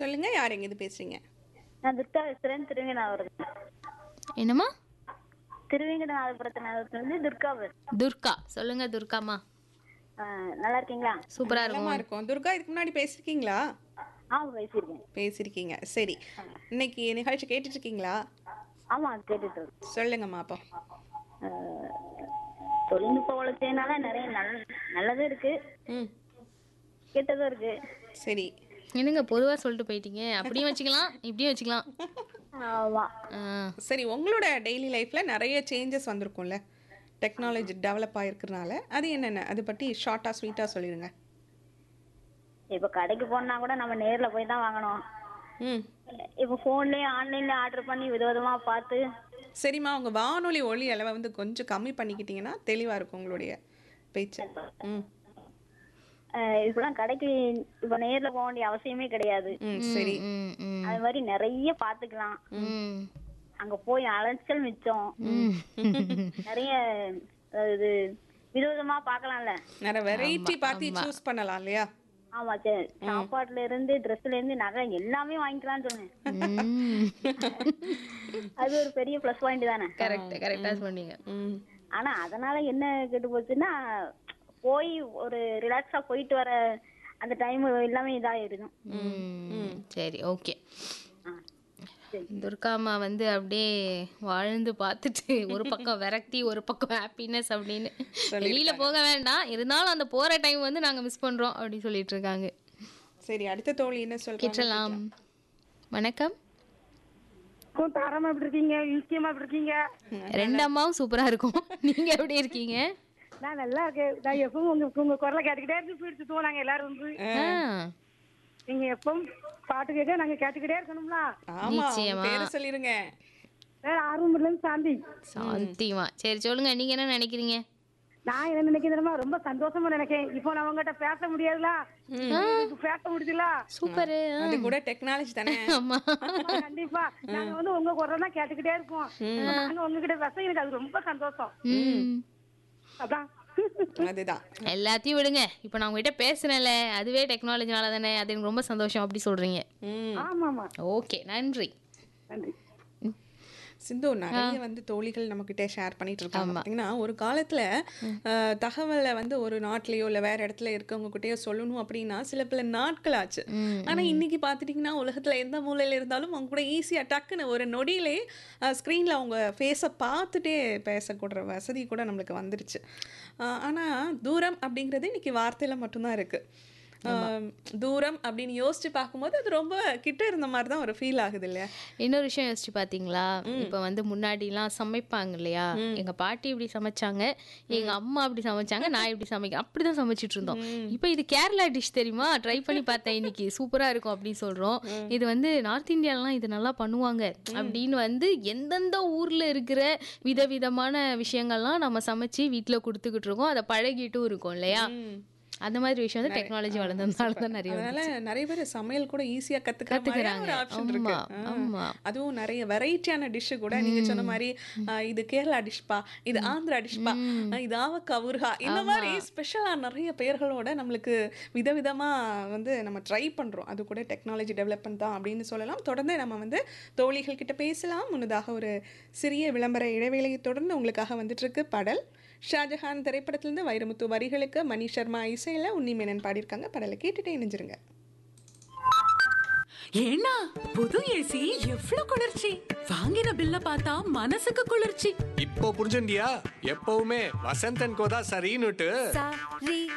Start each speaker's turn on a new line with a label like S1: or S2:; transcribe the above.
S1: சொல்லுங்க யார் எங்க இது பேசுறீங்க
S2: நான் துர்கா பேசுறேன் திருவேங்கடாபுரத்துல
S3: என்னம்மா
S2: திருவேங்கடாபுரத்துல இருந்து துர்கா பேசுறேன்
S3: துர்கா சொல்லுங்க துர்காமா
S2: ஆ, நல்லா இருக்கீங்களா
S3: சூப்பரா
S1: நலமா
S3: இருக்கும்
S1: இருக்கும் துர்கா இதுக்கு முன்னாடி பேசிருக்கீங்களா
S2: ஆ பேசியிருக்கேன்
S1: பேசிருக்கீங்க சரி இன்னைக்கு நிகழ்ச்சி கேட்டுட்டு இருக்கீங்களா
S2: ஆமா கேட்டுட்டு இருக்கேன்.
S1: சொல்லுங்கம்மா அப்போ
S2: ஆ, தொழில்நுட்ப வளர்ச்சினால நிறைய நல்ல நல்லதும் இருக்கு
S1: ம்
S2: கெட்டதும் இருக்கு
S1: சரி
S3: என்னங்க பொதுவா சொல்லிட்டு போயிட்டீங்க அப்படியும் வச்சுக்கலாம் இப்படியும் வச்சுக்கலாம்
S2: ஆமா
S3: ஆ,
S1: சரி உங்களோட டெய்லி லைஃப்ல நிறைய சேஞ்சஸ் வந்திருக்கும்ல டெக்னாலஜி டெவலப் ஆயிருக்கிறனால அது என்னென்ன அதை பற்றி ஷார்ட்டாக ஸ்வீட்டாக சொல்லிடுங்க
S2: இப்ப கடைக்கு போனா கூட நம்ம நேர்ல போய் தான் வாங்கணும்
S1: ம்
S2: இப்ப போன்லயே ஆன்லைன்ல ஆர்டர் பண்ணி விதவிதமா பார்த்து
S1: சரிம்மா உங்கள் வானொலி ஒளி அளவை வந்து கொஞ்சம் கம்மி பண்ணிக்கிட்டீங்கன்னா தெளிவாக இருக்கும் உங்களுடைய பேச்சு ம்
S2: ஆ, இப்பெல்லாம் கடைக்கு இப்ப நேர்ல போக வேண்டிய அவசியமே கிடையாது
S1: ம் சரி
S3: ம், ம்,
S2: அது மாதிரி நிறைய பாத்துக்கலாம்
S3: ம்,
S2: அங்க போய் அலைச்சல் மிச்சம்
S3: ம்.
S2: நிறைய அஹ், இது விதவிதமா பார்க்கலாம்ல
S1: நிறைய வெரைட்டி பார்த்து சூஸ் பண்ணலாம் இல்லையா
S2: ஆமா சரி சாப்பாட்டுல இருந்து ட்ரெஸ்ல இருந்து நகை எல்லாமே வாங்கிக்கலாம்னு சொன்னேன்
S3: ம்.
S2: அது ஒரு பெரிய ப்ளஸ் பாயிண்ட் தானே
S3: கரெக்ட் கரெக்டா சொன்னீங்க
S1: ம்
S2: ஆனா அதனால என்ன கெட்டு போச்சுன்னா போய் ஒரு ரிலாக்ஸா போயிட்டு வர அந்த டைம் எல்லாமே இதாயிருக்கும்
S3: ம், சரி ஓகே
S2: ஆ, சரி.
S3: துர்காமா வந்து அப்படியே வாழ்ந்து பார்த்துட்டு ஒரு பக்கம் விரக்தி ஒரு பக்கம் ஹாப்பினஸ் அப்படின்னு வெளியில போக வேண்டாம் இருந்தாலும் அந்த போற டைம் வந்து நாங்க மிஸ் பண்றோம் அப்படின்னு சொல்லிட்டு இருக்காங்க
S1: சரி அடுத்த தோழி என்ன சொல்றாங்க
S3: கிட்டலாம் வணக்கம்
S4: தாராளமா எப்படி இருக்கீங்க யூசியமா எப்படி இருக்கீங்க
S3: ரெண்டு அம்மாவும் சூப்பரா இருக்கும் நீங்க எப்படி இருக்கீங்க
S4: நான் நல்லா இருக்கேன் நான் எப்பவும் உங்க உங்க குரலை கேட்டுக்கிட்டே இருந்து போயிட்டு சுத்துவோம் நாங்க எல்லாரும் வந்து
S3: ஆ,
S4: நீங்க எப்பவும் பாட்டு கேட்க நாங்க கேட்டுக்கிட்டே இருக்கணும்ல
S1: ஆமா உங்க
S3: நிச்சயமா.
S1: பேரை சொல்லிருங்க
S4: வேற ஆர்வம் இல்லைன்னு சாந்தி
S3: சாந்திமா சரி சொல்லுங்க நீங்க என்ன நினைக்கிறீங்க
S4: நான் என்ன நினைக்கிறேன்னா ரொம்ப சந்தோஷமா நினைக்கிறேன் இப்போ நான் உங்ககிட்ட பேச முடியாதுல உங்களுக்கு பேச முடியுதுல
S3: சூப்பரு
S1: அது கூட டெக்னாலஜி தானே
S3: ஆமா
S4: ஆமா, கண்டிப்பா நாங்க வந்து உங்க குரல் தான் கேட்டுக்கிட்டே இருக்கோம் இப்ப நாங்க உங்ககிட்ட பேச எனக்கு அது ரொம்ப சந்தோஷம்
S3: ம்.
S4: அதான்
S1: அதுதான்
S3: எல்லாத்தையும் விடுங்க இப்போ நான் உங்ககிட்ட பேசுனேன்ல அதுவே டெக்னாலஜினால தானே அது எனக்கு ரொம்ப சந்தோஷம் அப்படி சொல்றீங்க
S1: ம்
S4: ஆமா ஆமா
S3: ஓகே நன்றி
S4: நன்றி
S1: சிந்து நிறைய வந்து தோழிகள் நம்ம கிட்ட ஷேர் பண்ணிட்டு இருக்காங்க பாத்தீங்கன்னா ஒரு காலத்துல அஹ், தகவலை வந்து ஒரு நாட்டிலேயோ இல்ல வேற இடத்துல இருக்கவங்க கிட்டயோ சொல்லணும் அப்படின்னா சில பல நாட்கள் ஆச்சு ஆனா இன்னைக்கு பாத்துட்டீங்கன்னா உலகத்துல எந்த மூலையில இருந்தாலும் அவங்க கூட ஈஸியா டக்குன்னு ஒரு நொடியிலே ஸ்க்ரீன்ல அவங்க ஃபேஸை பார்த்துட்டே பேசக்கூட வசதி கூட நம்மளுக்கு வந்துருச்சு அஹ், ஆனா தூரம் அப்படிங்கிறது இன்னைக்கு வார்த்தையில மட்டும்தான் இருக்கு அஹ், தூரம் அப்படின்னு யோசிச்சு பார்க்கும்போது அது ரொம்ப கிட்ட இருந்த மாதிரி தான் ஒரு ஃபீல் ஆகுது இல்லையா
S3: இன்னொரு விஷயம் யோசிச்சு பாத்தீங்களா இப்போ வந்து முன்னாடிலாம் சமைப்பாங்க இல்லையா எங்க பாட்டி இப்படி சமைச்சாங்க எங்க அம்மா அப்படி சமைச்சாங்க நான் இப்படி சமைக்கிறேன் அப்படிதான் சமைச்சிட்டு இருந்தோம் இப்போ இது கேரளா டிஷ் தெரியுமா ட்ரை பண்ணி பார்த்தேன் இன்னைக்கு சூப்பரா இருக்கும் அப்படின்னு சொல்றோம் இது வந்து நார்த் இந்தியாலாம் இது நல்லா பண்ணுவாங்க அப்படின்னு வந்து எந்தெந்த ஊர்ல இருக்கிற விதவிதமான விஷயங்கள்லாம் நம்ம சமைச்சு வீட்ல கொடுத்துக்கிட்டு இருக்கோம் அதை பழகிட்டும் இருக்கோம் இல்லையா அந்த மாதிரி விஷயம் வந்து டெக்னாலஜி வளர்ந்ததுனால தான் நிறைய வந்து.
S1: அதனால நிறைய பேர் சமையல் கூட ஈஸியா கத்துக்கிற மாதிரியான ஒரு ஆப்ஷன் இருக்கு
S3: ஆமா,
S1: ஆ.
S3: ஆமா.
S1: அதுவும் நிறைய வெரைட்டியான டிஷ் கூட நீங்க சொன்ன மாதிரி ஆ, இது கேரளா டிஷ்பா இது ஆந்திரா டிஷ்பா இது ஆவக்கா ஊர்கா இந்த மாதிரி ஸ்பெஷலா நிறைய பெயர்களோட நம்மளுக்கு விதவிதமா வந்து நம்ம ட்ரை பண்றோம் அது கூட டெக்னாலஜி டெவலப்மெண்ட் தான் அப்படின்னு சொல்லலாம் தொடர்ந்து நம்ம வந்து தோழிகள் கிட்ட பேசலாம் முன்னதாக ஒரு சிறிய விளம்பர இடைவேளையை தொடர்ந்து உங்களுக்காக வந்துட்டு இருக்கு பாடல் ஷாஜஹான் திரைப்படத்திலிருந்து வைரமுத்து வரிகளுக்கு மணி சர்மா இசையில உன்னி மேனன் பாடியிருக்காங்க பாடலை கேட்டுட்டே இணைஞ்சிருங்க
S5: ஏன்னா புது ஏசி எவ்ளோ குளிர்ச்சி வாங்கின பில்ல பார்த்தா மனசுக்கு குளிர்ச்சி
S6: இப்போ புரிஞ்சுண்டியா எப்பவுமே வசந்தன் கோதா சரின்னுட்டு
S7: சரி